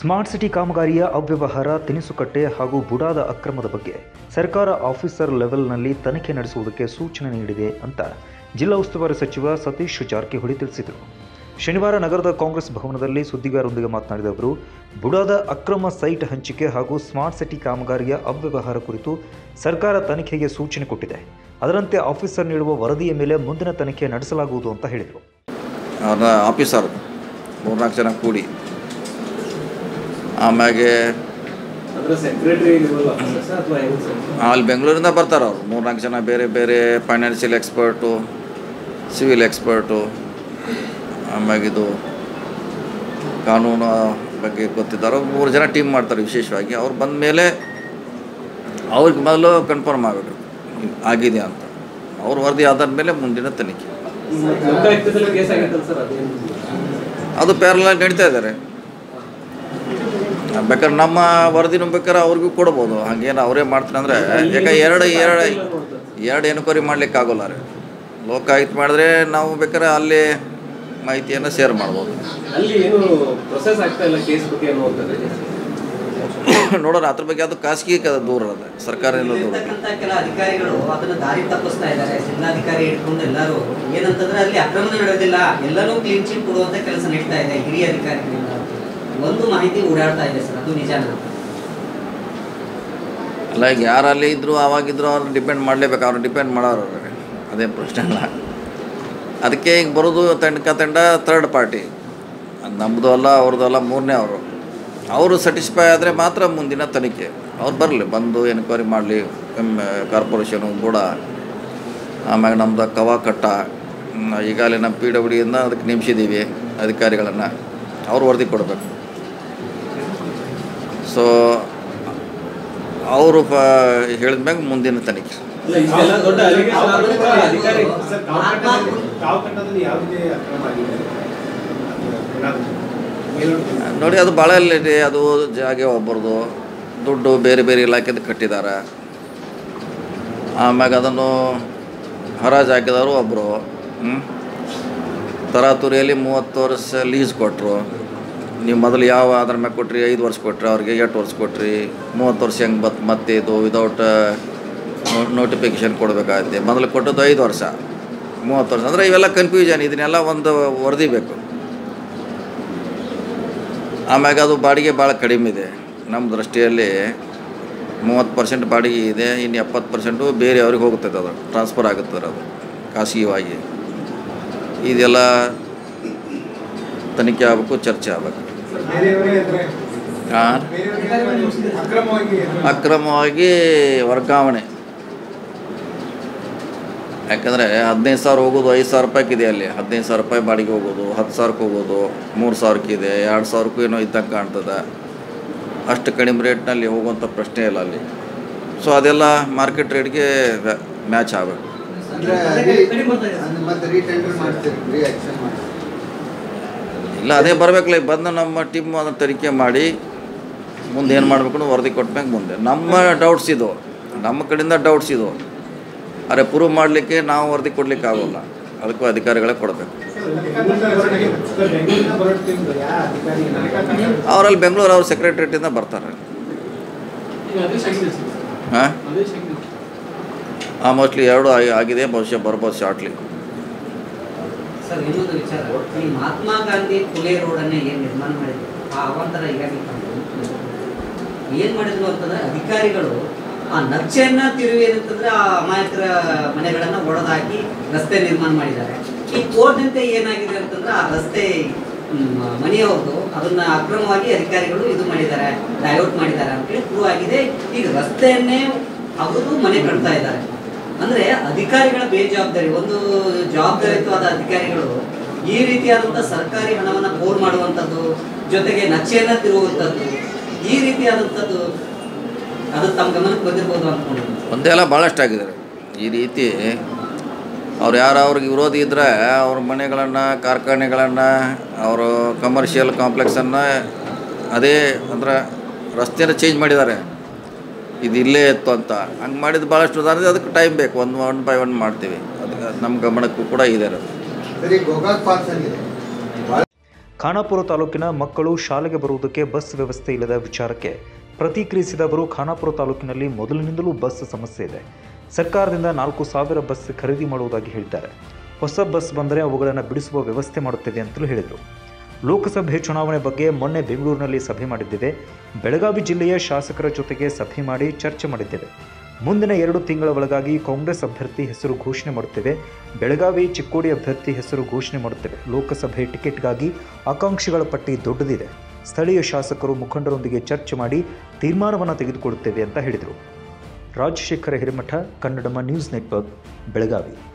Smart city ಕಾಮಗಾರಿಯ ಅವ್ಯವಹಾರ ತಿನಿಸುಕಟ್ಟೆ ಹಾಗೂ ಬುಡಾದ ಅಕ್ರಮದ ಬಗ್ಗೆ ಸರ್ಕಾರ ಆಫೀಸರ್ ಲೆವೆಲ್ನಲ್ಲಿ ತನಿಖೆ ನಡೆಸುವುದಕ್ಕೆ ಸೂಚನೆ ನೀಡಿದೆ ಅಂತ ಜಿಲ್ಲಾ ಉಸ್ತುವಾರಿ ಸಚಿವ ಸತೀಶ್ ಜಾರಕಿಹೊಳಿ ತಿಳಿಸಿದರು ಶನಿವಾರ ನಗರದ ಕಾಂಗ್ರೆಸ್ ಭವನದಲ್ಲಿ ಸುದ್ದಿಗಾರರೊಂದಿಗೆ ಮಾತನಾಡಿದ ಅವರು ಬುಡಾದ ಅಕ್ರಮ ಸೈಟ್ ಹಂಚಿಕೆ ಹಾಗೂ ಸ್ಮಾರ್ಟ್ ಸಿಟಿ ಕಾಮಗಾರಿಯ ಅವ್ಯವಹಾರ ಕುರಿತು ಸರ್ಕಾರ ತನಿಖೆಗೆ ಸೂಚನೆ ಕೊಟ್ಟಿದೆ ಅದರಂತೆ ಆಫೀಸರ್ ನೀಡುವ ವರದಿಯ ಮೇಲೆ ಮುಂದಿನ ತನಿಖೆ ನಡೆಸಲಾಗುವುದು ಅಂತ ಹೇಳಿದರು ಅವ್ರನ್ನ ಆಫೀಸರ್ ಮೂರ್ನಾಲ್ಕು ಜನ ಕೂಡಿ ಆಮ್ಯಾಗೆ ಅಂದ್ರೆ ಸೆಕ್ರೆಟರಿ ಲೆವೆಲ್ ಆಫೀಸರ್ಸ್ ಅಥವಾ ಹೆಂಗ್ ಸರ್ ಅಲ್ಲಿ ಬೆಂಗಳೂರಿಂದ ಬರ್ತಾರೆ ಅವ್ರು ಮೂರ್ನಾಲ್ಕು ಜನ ಬೇರೆ ಬೇರೆ ಫೈನಾನ್ಷಿಯಲ್ ಎಕ್ಸ್ಪರ್ಟು ಸಿವಿಲ್ ಎಕ್ಸ್ಪರ್ಟು ಆಮ್ಯಾಗ ಇದು ಕಾನೂನು ಬಗ್ಗೆ ಗೊತ್ತಿದ್ದಾರೋ ಮೂರು ಜನ ಟೀಮ್ ಮಾಡ್ತಾರೆ ವಿಶೇಷವಾಗಿ ಅವ್ರು ಬಂದ ಮೇಲೆ ಅವ್ರಿಗೆ ಮೊದಲು ಕನ್ಫರ್ಮ್ ಆಗಬೇಕು ಆಗಿದೆ ಅಂತ ಅವ್ರ ವರದಿ ಆಧಾರ ಮೇಲೆ ಮುಂದಿನ ತನಿಖೆ ಲೋಕಾಯುಕ್ತದಲ್ಲಿ ಕೇಸ್ ಆಗಿತ್ತಲ್ಲ ಸರ್ ಅದೇನು ಅದು ಪ್ಯಾರಲಾಗಿ ನಡೀತಾ ಇದ್ದಾರೆ ಬೇಕಾದ್ರೆ ನಮ್ಮ ವರದಿನೂ ಬೇಕಾದ್ರೆ ಅವ್ರಿಗೂ ಕೊಡ್ಬೋದು ಹಂಗೇನು ಅವರೇ ಮಾಡ್ತಾರೆ ಅಂದರೆ ಯಾಕೆ ಎರಡು ಎರಡು ಎರಡು ಎನ್ಕ್ವೈರಿ ಮಾಡ್ಲಿಕ್ಕೆ ಆಗೋಲ್ಲ ರೀ ಲೋಕಾಯುಕ್ತ ಮಾಡಿದ್ರೆ ನಾವು ಬೇಕಾದ್ರೆ ಅಲ್ಲಿ ಮಾಹಿತಿಯನ್ನು ಶೇರ್ ಮಾಡ್ಬೋದು ಅಲ್ಲಿ ಏನು ಪ್ರೊಸೆಸ್ ಆಗ್ತಾ ಇಲ್ಲ ಕೇಸ್ ಬಗ್ಗೆ ಅನ್ನುವಂಥದ್ದು ನೋಡೋಣ ಅದ್ರ ಬಗ್ಗೆ ಅದು ಖಾಸಗಿ ಕ- ದೂರ ಅದ ಸರ್ಕಾರದಿಂದ ದೂರ ಇರ್ತಕ್ಕಂಥ ಕೆಲ ಅಧಿಕಾರಿಗಳು ಅದನ್ನ ದಾರಿ ತಪ್ಪಿಸ್ತಾ ಇದ್ದಾರೆ ಜಿಲ್ಲಾಧಿಕಾರಿ ಹಿಡ್ಕೊಂಡು ಎಲ್ಲರೂ ಏನಂತಂದ್ರೆ ಅಲ್ಲಿ ಅಕ್ರಮ ನಡೆಯೋದಿಲ್ಲ ಎಲ್ಲರೂ ಕ್ಲೀನ್ ಚಿಟ್ ಕೊಡುವಂತ ಕೆಲಸ ನಡೀತಾ ಇದೆ ಹಿರಿಯ ಅಧಿಕಾರಿಗಳಿಂದ ಒಂದು ಮಾಹಿತಿ ಓಡಾಡ್ತಾ ಇದೆ ಸರ್ ಅದು ನಿಜಾನ ಅಲ್ಲ ಈಗ ಯಾರು ಅಲ್ಲಿ ಇದ್ರು ಅವಾಗಿದ್ರು ಅವ್ರು ಡಿಪೆಂಡ್ ಮಾಡಲೇಬೇಕು ಅವ್ರು ಡಿಪೆಂಡ್ ಮಾಡೋರು ಅವ್ರಿಗೆ. ಅದೇ ಪ್ರಶ್ನೆ ಅಲ್ಲ ಅದಕ್ಕೆ ಈಗ ಬರೋದು ತಂಡಕ ತಂಡ ಥರ್ಡ್ ಪಾರ್ಟಿ ನಮ್ಮದು ಅಲ್ಲ ಅವ್ರದ್ದು ಅಲ್ಲ ಮೂರನೇ ಅವರು ಅವರು ಸ್ಯಾಟಿಸ್ಫೈ ಆದರೆ ಮಾತ್ರ ಮುಂದಿನ ತನಿಖೆ ಅವ್ರು ಬರಲಿ ಬಂದು ಎನ್ಕ್ವೈರಿ ಮಾಡಲಿ ಕಾರ್ಪೊರೇಷನು ಕೂಡ ಆಮ್ಯಾಗ ನಮ್ಮದು ಕವಾಕಟ್ಟ ಹ್ಮ್, ಈಗಾಗಲೇ ನಮ್ಮ ಪಿ ಡಬ್ಲ್ಯೂ ಡಿಯಿಂದ ಅದಕ್ಕೆ ನೇಮಿಸಿದ್ದೀವಿ ಅಧಿಕಾರಿಗಳನ್ನು ಅವ್ರು ವರದಿ ಕೊಡಬೇಕು ಸೊ ಅವರು ಪ ಹೇಳಿದ ಮ್ಯಾಗ ಮುಂದಿನ ತನಿಖೆ ಇಲ್ಲ ಇಷ್ಟೆಲ್ಲ ದೊಡ್ಡ ಅಲಿಗೇಷನ್ ಆದ್ರೂ ಕೂಡ ಅಧಿಕಾರಿ ಸರ್ ಕಾವಕಟ್ಟದಲ್ಲಿ ಕಾವಕಟ್ಟದಲ್ಲಿ ಯಾವುದೇ ಅಕ್ರಮ ಆಗಿದೆ ಏನಾದ್ರು ಮೇಲ್ನೋಟಕ್ಕೆ ನೋಡಿ ಅದು ಭಾಳ ಇದೆ ಅದು ಜಾಗೆ ಒಬ್ಬರದು ದುಡ್ಡು ಬೇರೆ ಬೇರೆ ಇಲಾಖೆದು ಕಟ್ಟಿದ್ದಾರೆ ಆಮ್ಯಾಗ ಅದನ್ನು ಹರಾಜು ಹಾಕಿದವರು ಒಬ್ಬರು ತರಾತುರಿಯಲ್ಲಿ ಮೂವತ್ತು ವರ್ಷ ಲೀಸ್ ಕೊಟ್ಟರು ನೀವು ಮೊದಲು ಯಾವ ಅದ್ರ ಮ್ಯಾಗ ಕೊಟ್ರಿ ಐದು ವರ್ಷ ಕೊಟ್ರಿ ಅವ್ರಿಗೆ ಎಷ್ಟು ವರ್ಷ ಕೊಟ್ರಿ ಮೂವತ್ತು ವರ್ಷ ಹೆಂಗೆ ಬತ್ ಮತ್ತೆ ಇದು ವಿದೌಟ್ ನೋಟಿಫಿಕೇಶನ್ ಕೊಡಬೇಕಾಗತ್ತೆ ಮೊದಲು ಕೊಟ್ಟದ್ದು ಐದು ವರ್ಷ ಮೂವತ್ತು ವರ್ಷ ಅಂದರೆ ಇವೆಲ್ಲ ಕನ್ಫ್ಯೂಷನ್ ಇದನ್ನೆಲ್ಲ ಒಂದು ವರದಿ ಬೇಕು ಆಮ್ಯಾಗ ಅದು ಬಾಡಿಗೆ ಭಾಳ ಕಡಿಮೆ ಇದೆ ನಮ್ಮ ದೃಷ್ಟಿಯಲ್ಲಿ ಮೂವತ್ತು ಪರ್ಸೆಂಟ್ ಬಾಡಿಗೆ ಇದೆ ಇನ್ನು ಎಪ್ಪತ್ತು ಪರ್ಸೆಂಟು ಬೇರೆಯವ್ರಿಗೆ ಹೋಗುತ್ತದೆ ಅದು ಟ್ರಾನ್ಸ್ಫರ್ ಆಗುತ್ತದೆ ಅದು ಖಾಸಗಿಯಾಗಿ ಇದೆಲ್ಲ ತನಿಖೆ ಆಗಬೇಕು ಚರ್ಚೆ ಆಗಬೇಕು ಬೇರೆಯವರೇ ಅಂದ್ರೆ ಹಾಂ ಬೇರೆಯವರಿಗೆ ಅಕ್ರಮವಾಗಿ ಅಕ್ರಮವಾಗಿ ವರ್ಗಾವಣೆ ಯಾಕಂದರೆ ಹದಿನೈದು ಸಾವಿರ ಹೋಗೋದು ಐದು ಸಾವಿರ ರೂಪಾಯಿಗೆ ಇದೆ ಅಲ್ಲಿ ಹದಿನೈದು ಸಾವಿರ ರೂಪಾಯಿ ಬಾಡಿಗೆ ಹೋಗೋದು ಹತ್ತು ಸಾವಿರಕ್ಕೆ ಹೋಗೋದು ಮೂರು ಸಾವಿರಕ್ಕಿದೆ ಎರಡು ಸಾವಿರಕ್ಕೂ ಏನೋ ಇದ್ದಂಗೆ ಕಾಣ್ತದೆ ಅಷ್ಟು ಕಡಿಮೆ ರೇಟ್ನಲ್ಲಿ ಹೋಗುವಂಥ ಪ್ರಶ್ನೆ ಇಲ್ಲ ಅಲ್ಲಿ ಸೊ ಅದೆಲ್ಲ ಮಾರ್ಕೆಟ್ ರೇಟ್ಗೆ ಮ್ಯಾಚ್ ಆಗಬೇಕು ಅಂದ್ರೆ ಅದು ಮತ್ತೆ ರೀಟೆಂಡರ್ ಮಾಡ್ತೀರಿ ರೀ ಆಕ್ಷನ್ ಮಾಡ್ತೀರಿ ಇಲ್ಲ ಅದೇ ಬರಬೇಕಲ್ಲ ಈಗ ಬಂದು ನಮ್ಮ ಟೀಮ್ ಅದನ್ನು ತನಿಖೆ ಮಾಡಿ ಮುಂದೆ ಏನು ಮಾಡಬೇಕು ಅನ್ನೋ ವರದಿ ಕೊಟ್ಮ್ಯಾಗ ಮುಂದೆ ನಮ್ಮ ಡೌಟ್ಸ್ ಇದು ನಮ್ಮ ಕಡೆಯಿಂದ ಡೌಟ್ಸ್ ಇದು ಅರೆ ಪ್ರೂವ್ ಮಾಡಲಿಕ್ಕೆ ನಾವು ವರದಿ ಕೊಡ್ಲಿಕ್ಕೆ ಆಗೋಲ್ಲ ಅದಕ್ಕೂ ಅಧಿಕಾರಿಗಳೇ ಕೊಡಬೇಕು ಸರ್ ಬೆಂಗಳೂರಿನ ಬರೋ ಟೀಮ್ ಯಾವ ಅಧಿಕಾರಿ ನನಗೆ ಅವರಲ್ಲಿ ಬೆಂಗಳೂರು ಅವ್ರ ಸೆಕ್ರೆಟ್ರೇಟಿಂದ ಬರ್ತಾರೆ ಹಾಂ ಹಾಂ ಮೋಸ್ಟ್ಲಿ ಎರಡು ಆಗಿ- ಆಗಿದೆ ಬಹುಶಃ ಬರ್ಬೋದು ಶಾರ್ಟ್ಲಿ ಸರ್ ಇನ್ನೊಂದು ವಿಚಾರ ಈ ಮಹಾತ್ಮ ಗಾಂಧಿ ಪುಲೆ ರೋಡ್ ಅನ್ನೇ ಏನ್ ನಿರ್ಮಾಣ ಮಾಡಿದ್ರು ಆ ಅವಾಂತರ ಈಗಾಗಲೇ ಏನ್ ಮಾಡಿದ್ರು ಅಂತಂದ್ರೆ ಅಧಿಕಾರಿಗಳು ಆ ನಕ್ಷೆಯನ್ನ ತಿರುವಿ ಏನಂತಂದ್ರೆ ಆ ಅಮಾಯಕರ ಮನೆಗಳನ್ನ ಒಡೆದಾಕಿ ರಸ್ತೆ ನಿರ್ಮಾಣ ಮಾಡಿದ್ದಾರೆ ಈ ಕೋರ್ಟ್ನಂತೆ ಏನಾಗಿದೆ ಅಂತಂದ್ರೆ ಆ ರಸ್ತೆ ಮ್, ಮನೆಯವ್ರದ್ದು ಅದನ್ನ ಅಕ್ರಮವಾಗಿ ಅಧಿಕಾರಿಗಳು ಇದು ಮಾಡಿದ್ದಾರೆ ಡೈವರ್ಟ್ ಮಾಡಿದ್ದಾರೆ ಅಂತೇಳಿ ಪ್ರೂವ್ ಆಗಿದೆ ಈಗ ರಸ್ತೆಯನ್ನೇ ಅವರು ಮನೆ ಕಟ್ತಾ ಇದ್ದಾರೆ ಅಂದ್ರೆ ಅಧಿಕಾರಿಗಳ ಬೇಜವಾಬ್ದಾರಿ ಒಂದು ಜವಾಬ್ದಾರಿತ್ವಾದ ಅಧಿಕಾರಿಗಳು ಈ ರೀತಿಯಾದಂಥ ಸರ್ಕಾರಿ ಹಣವನ್ನ ಬೋರ್ ಮಾಡುವಂಥದ್ದು ಜೊತೆಗೆ ನಕ್ಷೆಯನ್ನ ತಿರುಗುವಂಥದ್ದು ಈ ರೀತಿಯಾದಂಥದ್ದು ಅದು ತಮ್ಮ ಗಮನಕ್ಕೆ ಬಂದಿರ್ಬೋದು ಅನ್ಕೊಂಡಿದ್ದೀನಿ ಒಂದೇ ಅಲ್ಲ ಭಾಳಷ್ಟು ಆಗಿದ್ದಾರೆ ಈ ರೀತಿ ಅವ್ರು ಯಾರು ಅವ್ರಿಗೆ ವಿರೋಧಿ ಇದ್ದರೆ ಅವ್ರ ಮನೆಗಳನ್ನು ಕಾರ್ಖಾನೆಗಳನ್ನು ಅವರು ಕಮರ್ಷಿಯಲ್ ಕಾಂಪ್ಲೆಕ್ಸನ್ನು ಅದೇ ಅಂದ್ರೆ ರಸ್ತೆನ ಚೇಂಜ್ ಮಾಡಿದ್ದಾರೆ ಇದು ಇಲ್ಲೇ ಇತ್ತು ಅಂತ ಹಂಗೆ ಮಾಡಿದ್ದು ಭಾಳಷ್ಟು ಉದಾಹರಣೆ ಅದಕ್ಕೆ ಟೈಮ್ ಬೇಕು ಒಂದು ಒನ್ ಬೈ ಒನ್ ಮಾಡ್ತೀವಿ ಅದಕ್ಕೆ ನಮ್ಮ ಗಮನಕ್ಕೂ ಕೂಡ ಇದೆ ಅದು ಸರಿ ಗೋಕಾಕ್ ಫಾಲ್ಸ್ ಆಗಿದೆ ಖಾನಾಪುರ ತಾಲೂಕಿನ ಮಕ್ಕಳು ಶಾಲೆಗೆ ಬರುವುದಕ್ಕೆ ಬಸ್ ವ್ಯವಸ್ಥೆ ಇಲ್ಲದ ವಿಚಾರಕ್ಕೆ ಪ್ರತಿಕ್ರಿಯಿಸಿದ ಅವರು ಖಾನಾಪುರ ತಾಲೂಕಿನಲ್ಲಿ ಮೊದಲಿನಿಂದಲೂ ಬಸ್ ಸಮಸ್ಯೆ ಇದೆ ಸರ್ಕಾರದಿಂದ ನಾಲ್ಕು ಸಾವಿರ ಬಸ್ ಖರೀದಿ ಮಾಡುವುದಾಗಿ ಹೇಳಿದ್ದಾರೆ ಹೊಸ ಬಸ್ ಬಂದರೆ ಅವುಗಳನ್ನು ಬಿಡಿಸುವ ವ್ಯವಸ್ಥೆ ಮಾಡುತ್ತೇವೆ ಅಂತಲೂ ಹೇಳಿದರು ಲೋಕಸಭೆ ಚುನಾವಣೆ ಬಗ್ಗೆ ಮೊನ್ನೆ ಬೆಂಗಳೂರಿನಲ್ಲಿ ಸಭೆ ಮಾಡಿದ್ದೇವೆ ಬೆಳಗಾವಿ ಜಿಲ್ಲೆಯ ಶಾಸಕರ ಜೊತೆಗೆ ಸಭೆ ಮಾಡಿ ಚರ್ಚೆ ಮಾಡಿದ್ದೇವೆ ಮುಂದಿನ ಎರಡು ತಿಂಗಳ ಒಳಗಾಗಿ ಕಾಂಗ್ರೆಸ್ ಅಭ್ಯರ್ಥಿ ಹೆಸರು ಘೋಷಣೆ ಮಾಡುತ್ತೇವೆ ಬೆಳಗಾವಿ ಚಿಕ್ಕೋಡಿ ಅಭ್ಯರ್ಥಿ ಹೆಸರು ಘೋಷಣೆ ಮಾಡುತ್ತೇವೆ ಲೋಕಸಭೆ ಟಿಕೆಟ್ಗಾಗಿ ಆಕಾಂಕ್ಷಿಗಳ ಪಟ್ಟಿ ದೊಡ್ಡದಿದೆ ಸ್ಥಳೀಯ ಶಾಸಕರು ಮುಖಂಡರೊಂದಿಗೆ ಚರ್ಚೆ ಮಾಡಿ ತೀರ್ಮಾನವನ್ನು ತೆಗೆದುಕೊಳ್ಳುತ್ತೇವೆ ಅಂತ ಹೇಳಿದರು ರಾಜಶೇಖರ ಹಿರೇಮಠ ಕನ್ನಡಮ ನ್ಯೂಸ್ ನೆಟ್ವರ್ಕ್ ಬೆಳಗಾವಿ